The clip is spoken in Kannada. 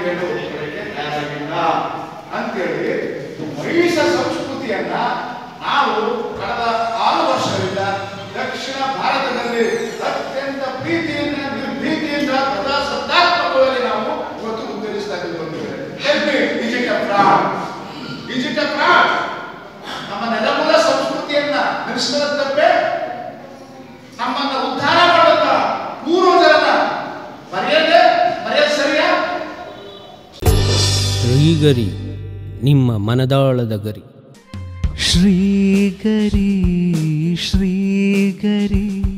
ಒಪ್ಕೊಳ್ಳಿಕ್ಕೆ ತಯಾರಾಗಿಲ್ಲ ಅಂತೇಳಿ ಮಹಿಷ ಸಂಸ್ಕೃತಿಯನ್ನ ನಾವು ಕಳೆದ ಆರು ವರ್ಷದಿಂದ ದಕ್ಷಿಣ ಭಾರತದಲ್ಲಿ ಅತ್ಯಂತ ಪ್ರೀತಿಯಿಂದ ನಿರ್ಭೀತಿಯಿಂದ ಪ್ರಜಾಸತ್ತಾತ್ಮಕವಾಗಿ ನಾವು ಇವತ್ತು ಉತ್ತರಿಸ್ತಾ ಬಂದಿದ್ದೇವೆ ಡಿಜಿಟಲ್ ಫ್ರಾಡ್ ಡಿಜಿಟಲ್ ಫ್ರಾಡ್ ನಮ್ಮ ನೆಲಮೂಲ ಸಂಸ್ಕೃತಿಯನ್ನ ನಡೆಸಿದ ತಪ್ಪೆ ನಮ್ಮನ್ನ ಉದ್ಧಾರ ಮಾಡುತ್ತ ಪೂರ್ವಜರನ್ನ ಮರೆಯದೆ ಮರೆಯೋದು ಸರಿಯಾ ಶ್ರೀಗರಿ ನಿಮ್ಮ ಮನದಾಳದ ಗರಿ ಶ್ರೀಗರಿ ಶ್ರೀಗರಿ